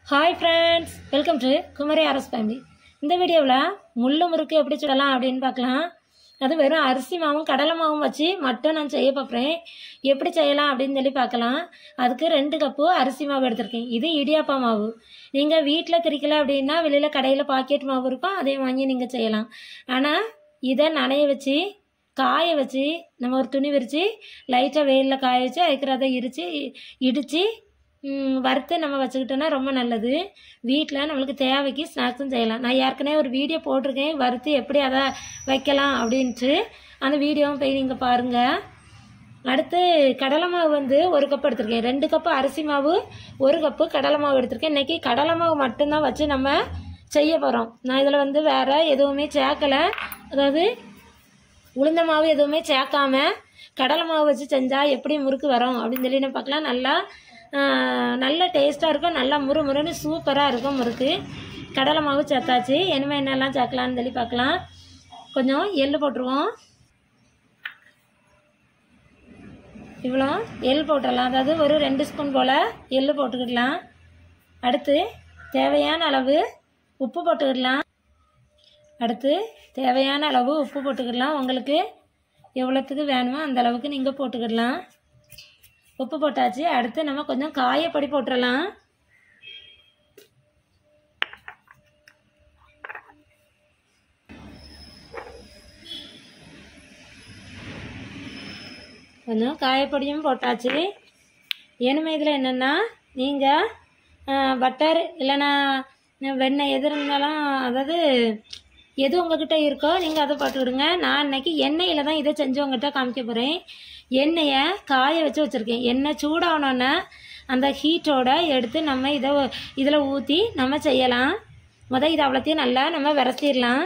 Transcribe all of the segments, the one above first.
hi friends welcome to Kumari Aras family இந்த வீடியோவில் முள்ளு முறுக்கு எப்படி சுடலாம் அப்படின்னு பார்க்கலாம் அது வெறும் அரிசி மாவும் கடலை மாவும் வச்சு மட்டும் நான் செய்ய பார்க்குறேன் எப்படி செய்யலாம் அப்படின்னு சொல்லி பார்க்கலாம் அதுக்கு ரெண்டு கப்பு அரிசி மாவு எடுத்திருக்கேன் இது இடியாப்பா மாவு நீங்கள் வீட்டில் திரிக்கல அப்படின்னா வெளியில் கடையில் பாக்கெட் மாவு இருக்கும் அதை வாங்கி நீங்கள் செய்யலாம் ஆனால் இதை நனைய வச்சு காய வச்சு நம்ம ஒரு துணி விரித்து லைட்டாக வெயிலில் காய வச்சு அதுக்கிறத இரித்து இடித்து வறுத்து நம்ம வச்சுக்கிட்டோன்னா ரொம்ப நல்லது வீட்டில் நம்மளுக்கு தேவைக்கு ஸ்நாக்ஸும் செய்யலாம் நான் ஏற்கனவே ஒரு வீடியோ போட்டிருக்கேன் வறுத்து எப்படி அதை வைக்கலாம் அப்படின்ட்டு அந்த வீடியோவும் போய் நீங்கள் பாருங்கள் அடுத்து கடலை மாவு வந்து ஒரு கப் எடுத்திருக்கேன் ரெண்டு கப்பு அரிசி மாவு ஒரு கப்பு கடலை மாவு எடுத்திருக்கேன் இன்றைக்கி கடலை மாவு மட்டும்தான் வச்சு நம்ம செய்ய போகிறோம் நான் இதில் வந்து வேறு எதுவுமே சேர்க்கலை அதாவது உளுந்த மாவு எதுவுமே சேர்க்காம கடலை மாவு வச்சு செஞ்சால் எப்படி முறுக்கு வரும் அப்படின்னு சொல்லி நம்ம பார்க்கலாம் நல்லா ஆஹ், நல்ல டேஸ்ட்டாக இருக்கும் நல்லா முறு முறுன்னு சூப்பராக இருக்கும் முறுக்கு கடலை மாவு சேர்த்தாச்சு இனிமேல் என்னெல்லாம் சேர்க்கலான்னு சொல்லி பார்க்கலாம் கொஞ்சம் எள்ளு போட்டுருவோம் இவ்வளோ எள் போட்டுடலாம் அதாவது ஒரு ரெண்டு ஸ்பூன் போல் எள்ளு போட்டுக்கிடலாம் அடுத்து தேவையான அளவு உப்பு போட்டுக்கிடலாம் அடுத்து தேவையான அளவு உப்பு போட்டுக்கிடலாம் உங்களுக்கு எவ்வளோத்துக்கு வேணுமோ அந்த அளவுக்கு நீங்கள் போட்டுக்கிடலாம் உப்பு போட்டாச்சு அடுத்து நம்ம கொஞ்சம் காயப்பொடி போட்டுடலாம் கொஞ்சம் காயப்பொடியும் போட்டாச்சு இனிமே இதில் என்னென்னா நீங்கள் பட்டர் இல்லைன்னா வெண்ணெய் எது இருந்தாலும் அதாவது எது உங்ககிட்ட இருக்கோ நீங்கள் அதை போட்டுக்கிடுங்க நான் இன்னைக்கு எண்ணெயில் தான் இதை செஞ்சு உங்ககிட்ட காமிக்க போகிறேன் எண்ணெயை காய வச்சு வச்சுருக்கேன் எண்ணெய் சூடானோன்னே அந்த ஹீட்டோட எடுத்து நம்ம இதை இதில் ஊற்றி நம்ம செய்யலாம் முத இது அவ்வளோத்தையும் நல்லா நம்ம விரசிடலாம்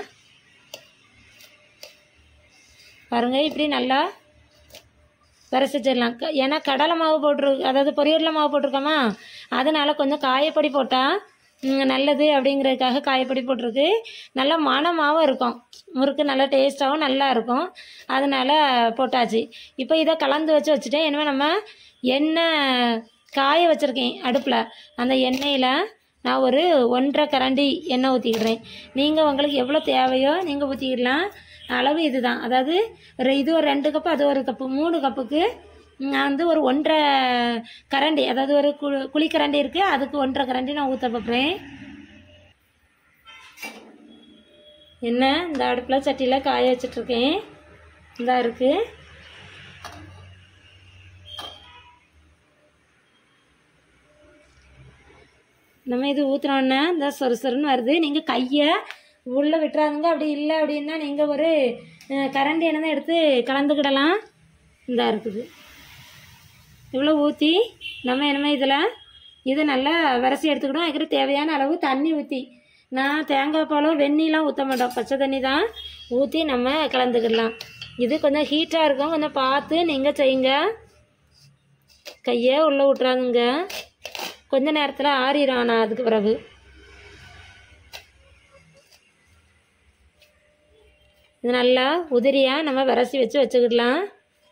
பாருங்கள் இப்படி நல்லா விரசிச்சிடலாம் க- ஏன்னா கடலை மாவு போட்டிருக்கு அதாவது பொரியல்ல மாவு போட்டிருக்கோமா அதனால கொஞ்சம் காயப்பொடி போட்டால் நல்லது அப்படிங்கிறதுக்காக காயப்பொடி போட்டிருக்கு நல்லா மணமாகவும் இருக்கும் முறுக்கு நல்லா டேஸ்ட்டாகவும் நல்லா இருக்கும் அதனால போட்டாச்சு இப்போ இதை கலந்து வச்சு வச்சுட்டேன் இனிமேல் நம்ம எண்ணெய் காய வச்சுருக்கேன் அடுப்பில் அந்த எண்ணெயில் நான் ஒரு ஒன்றரை கரண்டி எண்ணெய் ஊற்றிக்கிறேன் நீங்கள் உங்களுக்கு எவ்வளோ தேவையோ நீங்கள் ஊற்றிக்கிடலாம் அளவு இதுதான் அதாவது ஒரு இது ஒரு ரெண்டு கப்பு அது ஒரு கப்பு மூணு கப்புக்கு நான் வந்து ஒரு ஒன்றரை கரண்டி அதாவது ஒரு கு குழிக்கரண்டி இருக்குது அதுக்கு ஒன்றரை கரண்டி நான் ஊற்ற பார்க்குறேன் என்ன இந்த அடுப்பில் சட்டியில் காய வச்சிட்ருக்கேன் இந்த இருக்குது நம்ம இது ஊற்றுனோன்னா இந்த சொரு சொருன்னு வருது நீங்கள் கையை உள்ளே விட்டுறாதுங்க அப்படி இல்லை அப்படின்னா நீங்கள் ஒரு அஹ், கரண்டி என்ன எடுத்து கலந்துக்கிடலாம் இந்த இருக்குது இவ்வளோ ஊற்றி நம்ம இனிமேல் இதில் இதை நல்லா விரசி எடுத்துக்கிடும் அதுக்கு தேவையான அளவு தண்ணி ஊற்றி நான் தேங்காய் பாலும் வெந்நிலாம் ஊற்ற மாட்டோம் பச்சை தண்ணி தான் ஊற்றி நம்ம கலந்துக்கிடலாம் இது கொஞ்சம் ஹீட்டாக இருக்கும் கொஞ்சம் பார்த்து நீங்கள் செய்யுங்க கையை உள்ளே விட்றாதுங்க கொஞ்ச நேரத்தில் ஆறிடும் ஆனால் அதுக்கு பிறகு இது நல்லா உதிரியாக நம்ம விரசி வச்சு வச்சுக்கிடலாம்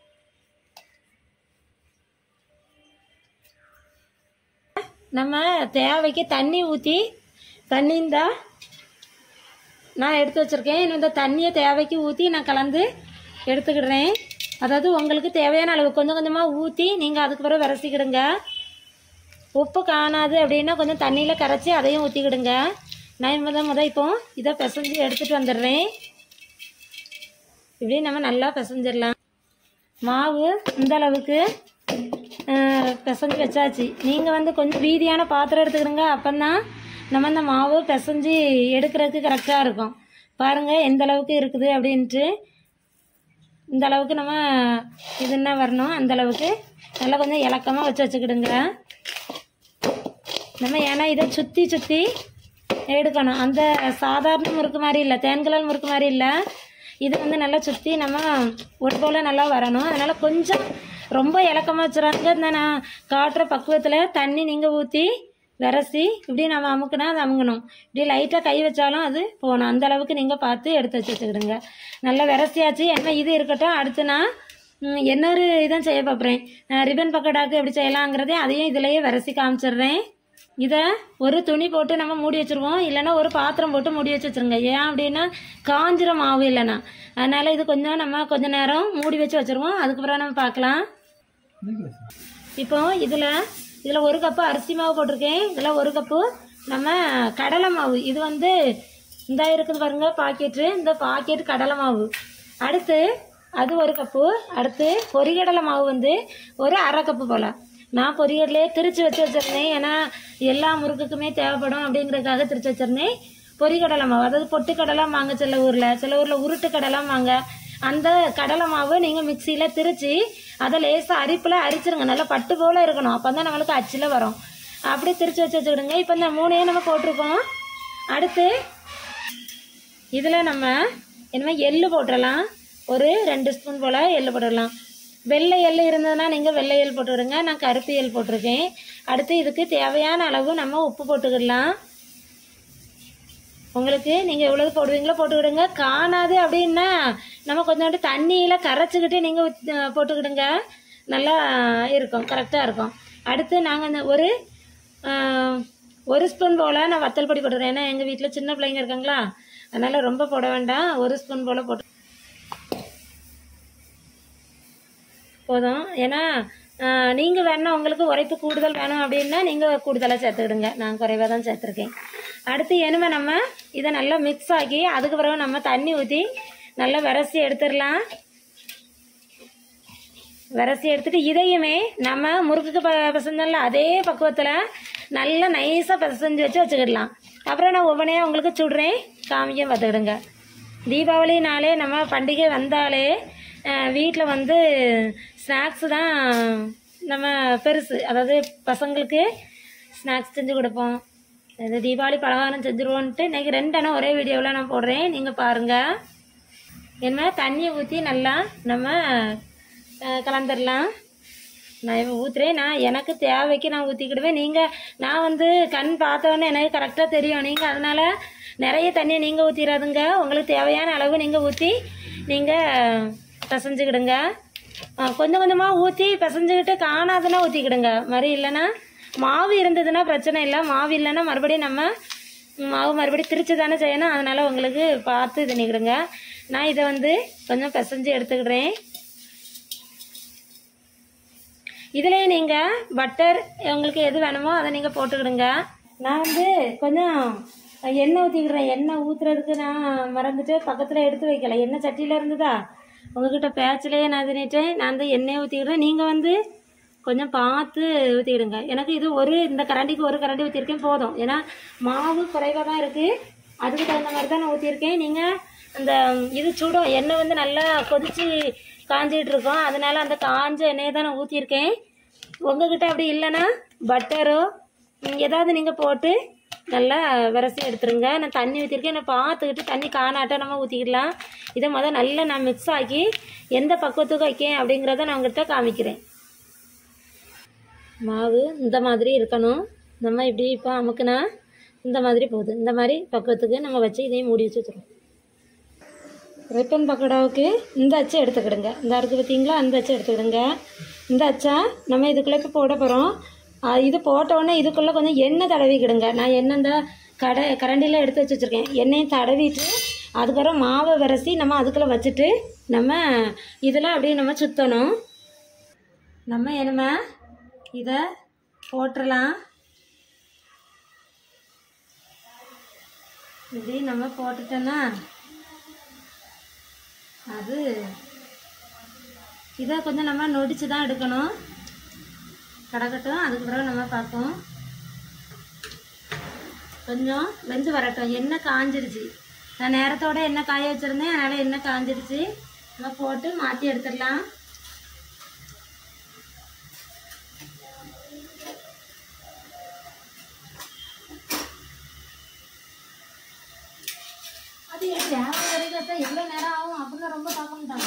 நம்ம தேவைக்கு தண்ணி ஊற்றி தண்ணி இருந்தா நான் எடுத்து வச்சுருக்கேன் இன்னும் இந்த தண்ணியை தேவைக்கு ஊற்றி நான் கலந்து எடுத்துக்கிடுறேன் அதாவது உங்களுக்கு தேவையான அளவு கொஞ்சம் கொஞ்சமாக ஊற்றி நீங்கள் அதுக்கு பிறகு விரசிக்கிடுங்க உப்பு காணாது அப்படின்னா கொஞ்சம் தண்ணியில் கரைச்சி அதையும் ஊற்றிக்கிடுங்க நான் முத முத இப்போ இதை பிசைஞ்சு எடுத்துகிட்டு வந்துடுறேன் இப்படி நம்ம நல்லா பிசைஞ்சிடலாம் மாவு இந்த அளவுக்கு அஹ், பிசைஞ்சு வச்சாச்சு நீங்கள் வந்து கொஞ்சம் வீதியான பாத்திரம் எடுத்துக்கிடுங்க அப்போந்தான் நம்ம இந்த மாவு பிசைஞ்சு எடுக்கிறதுக்கு கரெக்டாக இருக்கும் பாருங்கள் எந்த அளவுக்கு இருக்குது அப்படின்ட்டு இந்த அளவுக்கு நம்ம இது என்ன வரணும் அந்த அளவுக்கு நல்லா கொஞ்சம் இலக்கமாக வச்சு வச்சுக்கிடுங்க நம்ம ஏன்னா இதை சுற்றி சுற்றி எடுக்கணும் அந்த சாதாரண முறுக்கு மாதிரி இல்லை தேன்கலல் முறுக்கு மாதிரி இல்லை இது வந்து நல்லா சுற்றி நம்ம ஒரு போல் நல்லா வரணும் அதனால் கொஞ்சம் ரொம்ப இலக்கமாக வச்சுறாங்க இந்த நான் காட்டுற பக்குவத்தில் தண்ணி நீங்கள் ஊற்றி விரசி இப்படி நம்ம அமுக்குனா அது அமுங்கணும் இப்படி லைட்டாக கை வச்சாலும் அது போகணும் அந்த அளவுக்கு நீங்கள் பார்த்து எடுத்து வச்சு வச்சுக்கிடுங்க நல்லா விரசியாச்சு என்ன இது இருக்கட்டும் அடுத்து நான் ம், இன்னொரு இதான் செய்ய பார்க்குறேன் ரிப்பன் பக்கோடாக்கு எப்படி செய்யலாங்கிறதே அதையும் இதுலேயே விரசி காமிச்சிடுறேன் இதை ஒரு துணி போட்டு நம்ம மூடி வச்சுருவோம் இல்லைன்னா ஒரு பாத்திரம் போட்டு மூடி வச்சு வச்சுருங்க ஏன் அப்படின்னா காஞ்சிர மாவு இல்லைன்னா அதனால் இது கொஞ்சம் நம்ம கொஞ்ச நேரம் மூடி வச்சு வச்சுருவோம் அதுக்கப்புறம் நம்ம பார்க்கலாம் இப்போ இதில் இதில் ஒரு கப்பு அரிசி மாவு போட்டிருக்கேன் இதில் ஒரு கப்பு நம்ம கடலை மாவு இது வந்து இந்த இருக்குது பாருங்க பாக்கெட்டு இந்த பாக்கெட் கடலை மாவு அடுத்து அது ஒரு கப்பு அடுத்து பொரிகடலை மாவு வந்து ஒரு அரை கப்பு போல் நான் பொரிகடலையே திரிச்சு வச்சு வச்சிருந்தேன் ஏன்னா எல்லா முறுக்குக்குமே தேவைப்படும் அப்படிங்கிறதுக்காக திரிச்சு வச்சிருந்தேன் பொரிகடலை மாவு அதாவது பொட்டுக்கடலை வாங்க சில ஊரில் சில ஊரில் உருட்டு கடலை வாங்க அந்த கடலை மாவு நீங்கள் மிக்சியில் திரிச்சு அதை லேசாக அரிப்பில் அரிச்சிருங்க நல்லா பட்டு போல் இருக்கணும் அப்போ தான் நம்மளுக்கு அச்சில் வரும் அப்படி திரிச்சு வச்சு வச்சுக்கிடுங்க இப்போ இந்த மூணையும் நம்ம போட்டிருக்கோம் அடுத்து இதில் நம்ம இனிமே எள்ளு போட்டுடலாம் ஒரு ரெண்டு ஸ்பூன் போல் எள்ளு போட்டுடலாம் வெள்ளை எள்ளு இருந்ததுன்னா நீங்கள் வெள்ளை எள் போட்டுக்கிடுங்க நான் கருப்பு எள் போட்டிருக்கேன் அடுத்து இதுக்கு தேவையான அளவு நம்ம உப்பு போட்டுக்கிடலாம் உங்களுக்கு நீங்கள் எவ்வளவு போடுவீங்களோ போட்டுக்கிடுங்க காணாது அப்படின்னா நம்ம கொஞ்சோண்டு தண்ணியில் கரைச்சிக்கிட்டு நீங்கள் போட்டுக்கிடுங்க நல்லா இருக்கும் கரெக்டாக இருக்கும் அடுத்து நாங்கள் இந்த ஒரு ஆஹ், ஒரு ஸ்பூன் போல் நான் வத்தல் பொடி போட்டுக்கிறேன் ஏன்னா எங்கள் வீட்டில் சின்ன பிள்ளைங்க இருக்காங்களா அதனால் ரொம்ப போட வேண்டாம் ஒரு ஸ்பூன் போல் போட்டு போதும் ஏன்னா நீங்கள் வேணா உங்களுக்கு உரைப்பு கூடுதல் வேணும் அப்படின்னா நீங்கள் கூடுதலாக சேர்த்துக்கிடுங்க நான் குறைவாக தான் சேர்த்துருக்கேன் அடுத்து இனிமே நம்ம இதை நல்லா மிக்ஸ் ஆக்கி அதுக்கு பிறகு நம்ம தண்ணி ஊற்றி நல்லா விரசி எடுத்துடலாம் விரசி எடுத்துட்டு இதையுமே நம்ம முறுக்குக்கு ப பிசைஞ்சோம்ல அதே பக்குவத்தில் நல்லா நைஸாக பிசைஞ்சு வச்சு வச்சுக்கிடலாம் அப்புறம் நான் ஒவ்வொன்றையும் உங்களுக்கு சுடுறேன் காமிக்க பார்த்துக்கிடுங்க தீபாவளினாலே நம்ம பண்டிகை வந்தாலே வீட்டில் வந்து ஸ்நாக்ஸு தான் நம்ம பெருசு அதாவது பசங்களுக்கு ஸ்நாக்ஸ் செஞ்சு கொடுப்போம் இது தீபாவளி பலகாரம் செஞ்சுருவோன்ட்டு இன்னைக்கு ரெண்டெண்ணம் ஒரே வீடியோவில் நான் போடுறேன் நீங்கள் பாருங்கள் என்ன தண்ணியை ஊற்றி நல்லா நம்ம அஹ், கலந்துடலாம் நான் இப்போ ஊற்றுறேன் நான் எனக்கு தேவைக்கு நான் ஊற்றிக்கிடுவேன் நீங்கள் நான் வந்து கண் பார்த்தோன்னே எனக்கு கரெக்டாக தெரியும் நீங்கள் அதனால் நிறைய தண்ணியை நீங்கள் ஊற்றிடாதுங்க உங்களுக்கு தேவையான அளவு நீங்கள் ஊற்றி நீங்கள் பிசைஞ்சுக்கிடுங்க அஹ், கொஞ்சம் கொஞ்சமாக ஊற்றி பிசைஞ்சுக்கிட்டு காணாதுன்னா ஊற்றிக்கிடுங்க மாதிரி இல்லைன்னா மாவு இருந்ததுன்னா பிரச்சனை இல்லை மாவு இல்லைன்னா மறுபடியும் நம்ம மாவு மறுபடியும் திரிச்சு தானே செய்யணும் அதனால் உங்களுக்கு பார்த்து இது பண்ணிக்கிடுங்க நான் இதை வந்து கொஞ்சம் பிசைஞ்சு எடுத்துக்கிடுறேன் இதுலேயே நீங்கள் பட்டர் உங்களுக்கு எது வேணுமோ அதை நீங்கள் போட்டுக்கிடுங்க நான் வந்து கொஞ்சம் எண்ணெய் ஊற்றிக்கிடுறேன் எண்ணெய் ஊற்றுறதுக்கு நான் மறந்துட்டு பக்கத்தில் எடுத்து வைக்கல எண்ணெய் சட்டியில் இருந்ததா உங்ககிட்ட பேச்சிலேயே நான் தின்னுட்டேன் நான் வந்து எண்ணெயை ஊற்றிக்கிடுறேன் நீங்கள் வந்து கொஞ்சம் பார்த்து ஊற்றிக்கிடுங்க எனக்கு இது ஒரு இந்த கரண்டிக்கு ஒரு கரண்டி ஊற்றிருக்கேன் போதும் ஏன்னா மாவு குறைவாக தான் இருக்குது அதுக்கு தகுந்த மாதிரி தான் நான் ஊற்றிருக்கேன் நீங்கள் அந்த இது சுடும் எண்ணெய் வந்து நல்லா கொதிச்சு காஞ்சிட்டு இருக்கோம் அதனால அந்த காஞ்ச எண்ணெயை தான் நான் ஊற்றிருக்கேன் உங்ககிட்ட அப்படி இல்லைன்னா பட்டரோ ம், ஏதாவது நீங்கள் போட்டு நல்லா விரசி எடுத்துருங்க நான் தண்ணி ஊற்றிருக்கேன் நான் பார்த்துக்கிட்டு தண்ணி காணாட்ட நம்ம ஊற்றிக்கிடலாம் இதை முதல் நல்லா நான் மிக்ஸ் ஆக்கி எந்த பக்குவத்துக்கு வைக்கேன் அப்படிங்கிறத நான் உங்கள்கிட்ட காமிக்கிறேன் மாவு இந்த மாதிரி இருக்கணும் நம்ம இப்படி இப்போ அமுக்குனா இந்த மாதிரி போகுது இந்த மாதிரி பக்குவத்துக்கு நம்ம வச்சு இதையும் மூடி வச்சு வச்சுருவோம் ரிப்பன் பக்கோடாவுக்கு இந்த அச்சை எடுத்துக்கிடுங்க இந்த இருக்குது பார்த்தீங்களா அந்த அச்சை எடுத்துக்கிடுங்க இந்த அச்சா நம்ம இதுக்குள்ளே இப்போ போட போகிறோம் இது போட்ட உடனே இதுக்குள்ளே கொஞ்சம் எண்ணெய் தடவிக்கிடுங்க நான் எண்ணெய் இந்த கடை கரண்டியில் எடுத்து வச்சு வச்சுருக்கேன் எண்ணெயை தடவிட்டு அதுக்கப்புறம் மாவை விரசி நம்ம அதுக்குள்ளே வச்சுட்டு நம்ம இதில் அப்படியே நம்ம சுற்றணும் நம்ம என்னமா இதை போட்டுடலாம் இப்படி நம்ம போட்டுட்டோன்னா அது இதை கொஞ்சம் நம்ம நொடிச்சு தான் எடுக்கணும் கிடக்கட்டும் அதுக்கு பிறகு நம்ம பார்ப்போம் கொஞ்சம் வெந்து வரட்டும் எண்ணெய் காஞ்சிருச்சு நான் நேரத்தோட எண்ணெய் காய வச்சுருந்தேன் அதனால் எண்ணெய் காஞ்சிருச்சு நம்ம போட்டு மாற்றி எடுத்துடலாம் அது வேக வரைக்கும் எவ்வளோ நேரம் ஆகும் அப்படின்னு ரொம்ப பார்க்க மாட்டாங்க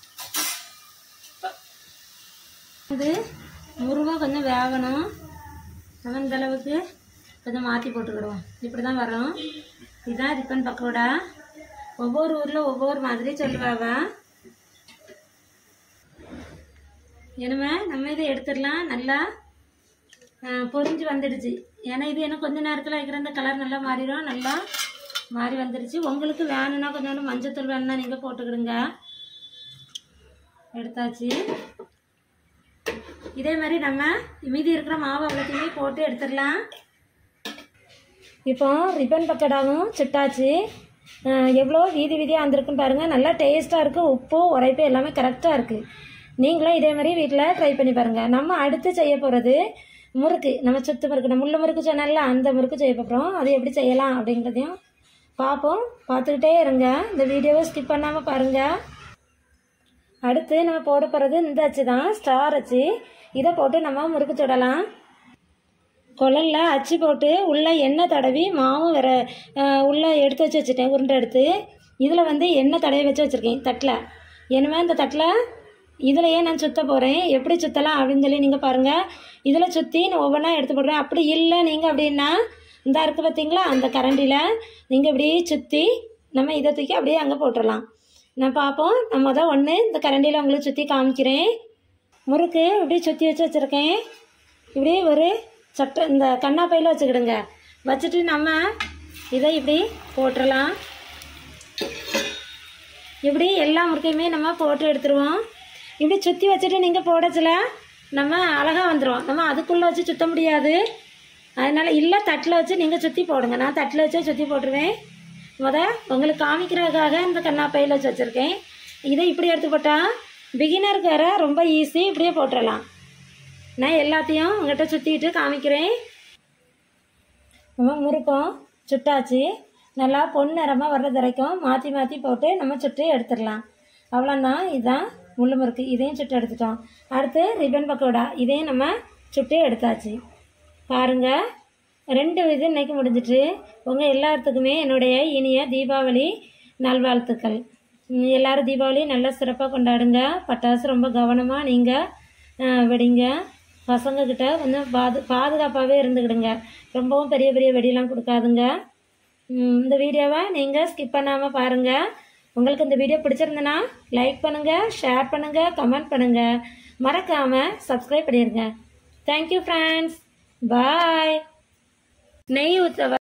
இது முருகா கொஞ்சம் வேகணும் நம்ம இந்த அளவுக்கு கொஞ்சம் மாற்றி போட்டுக்கிடுவோம் இப்படி தான் வரும் இதுதான் ரிப்பன் பக்கோடா ஒவ்வொரு ஊரில் ஒவ்வொரு மாதிரி சொல்லுவாங்க இனிமே நம்ம இதை எடுத்துடலாம் நல்லா ஆ, பொரிஞ்சு வந்துடுச்சு ஏன்னா இது என்ன கொஞ்ச நேரத்தில் வைக்கிற இந்த கலர் நல்லா மாறிடும் நல்லா மாறி வந்துருச்சு உங்களுக்கு வேணும்னா கொஞ்சோண்டு மஞ்சத்தூள் வேணும்னா நீங்கள் போட்டுக்கிடுங்க எடுத்தாச்சு இதே மாதிரி நம்ம மீதி இருக்கிற மாவு அவ்வளோத்தையுமே போட்டு எடுத்துடலாம் இப்போ ரிப்பன் பக்கடாவும் சுட்டாச்சு அஹ் எவ்வளோ வீதி வீதியாக வந்திருக்குன்னு பாருங்கள் நல்லா டேஸ்ட்டாக இருக்குது உப்பு உரைப்பு எல்லாமே கரெக்டாக இருக்குது நீங்களும் இதே மாதிரி வீட்டில் ட்ரை பண்ணி பாருங்கள் நம்ம அடுத்து செய்ய போகிறது முறுக்கு நம்ம சுத்து முறுக்கு நம்ம முள்ளு முறுக்கு சொன்னால அந்த முறுக்கு செய்ய போகிறோம் அது எப்படி செய்யலாம் அப்படிங்கிறதையும் பார்ப்போம் பார்த்துக்கிட்டே இருங்க இந்த வீடியோவை ஸ்கிப் பண்ணாமல் பாருங்கள் அடுத்து நம்ம போட போகிறது இந்த அச்சு தான் ஸ்டார் அச்சு இதை போட்டு நம்ம முறுக்கு சுடலாம் குழல்ல அச்சு போட்டு உள்ளே எண்ணெய் தடவி மாவும் வேற அஹ், உள்ளே எடுத்து வச்சு வச்சுட்டேன் உருண்டை எடுத்து இதில் வந்து எண்ணெய் தடவி வச்சு வச்சுருக்கேன் தட்டில் இனிமேல் இந்த தட்டில் இதுலையே நான் சுத்த போகிறேன் எப்படி சுற்றலாம் அப்படின்னு சொல்லி நீங்கள் பாருங்கள் இதில் சுற்றி நான் ஒவ்வொன்றா எடுத்து போடுறேன் அப்படி இல்லை நீங்கள் அப்படின்னா இந்த இருக்குது பார்த்தீங்களா அந்த கரண்டியில் நீங்கள் இப்படி சுற்றி நம்ம இதை தூக்கி அப்படியே அங்கே போட்டுடலாம் நான் பார்ப்போம் நான் மொதல் ஒன்று இந்த கரண்டியில் உங்களுக்கு சுற்றி காமிக்கிறேன் முறுக்கு இப்படி சுற்றி வச்சு வச்சுருக்கேன் இப்படி ஒரு சட்டை இந்த கண்ணாப்பையில் வச்சுக்கிடுங்க வச்சுட்டு நம்ம இதை இப்படி போட்டுடலாம் இப்படி எல்லா முறுக்கையுமே நம்ம போட்டு எடுத்துருவோம் இப்படி சுற்றி வச்சுட்டு நீங்கள் போடச்சில நம்ம அழகாக வந்துடும் நம்ம அதுக்குள்ளே வச்சு சுத்த முடியாது அதனால் இல்லை தட்டில் வச்சு நீங்கள் சுற்றி போடுங்க நான் தட்டில் வச்சே சுற்றி போட்டுருவேன் முத உங்களுக்கு காமிக்கிறதுக்காக இந்த கண்ணாப்பையில் வச்சு வச்சுருக்கேன் இதை இப்படி எடுத்து போட்டால் பிகினருக்கு வேற ரொம்ப ஈஸி இப்படியே போட்டுடலாம் நான் எல்லாத்தையும் உங்கள்கிட்ட சுற்றிட்டு காமிக்கிறேன் நம்ம முறுக்கம் சுட்டாச்சு நல்லா பொன் நிறமாக வர்றது வரைக்கும் மாற்றி மாற்றி போட்டு நம்ம சுட்டு எடுத்துடலாம் அவ்வளோதான் இதுதான் முள்ளு முறுக்கு இதையும் சுட்டு எடுத்துட்டோம் அடுத்து ரிப்பன் பக்கோடா இதையும் நம்ம சுட்டு எடுத்தாச்சு பாருங்கள் ரெண்டு இது இன்னைக்கு முடிஞ்சிட்டு உங்கள் எல்லாத்துக்குமே என்னுடைய இனிய தீபாவளி நல்வாழ்த்துக்கள் ம், எல்லாரும் தீபாவளி நல்லா சிறப்பாக கொண்டாடுங்க பட்டாசு ரொம்ப கவனமாக நீங்கள் வெடிங்க பசங்கக்கிட்ட கொஞ்சம் பாது பாதுகாப்பாகவே இருந்துக்கிடுங்க ரொம்பவும் பெரிய பெரிய வெடியெல்லாம் கொடுக்காதுங்க ம், இந்த வீடியோவை நீங்கள் ஸ்கிப் பண்ணாமல் பாருங்கள் உங்களுக்கு இந்த வீடியோ பிடிச்சிருந்தனா லைக் பண்ணுங்கள் ஷேர் பண்ணுங்கள் கமெண்ட் பண்ணுங்கள் மறக்காமல் சப்ஸ்கிரைப் பண்ணிடுங்க தேங்க்யூ ஃப்ரெண்ட்ஸ் பாய் நெய் ஊற்ற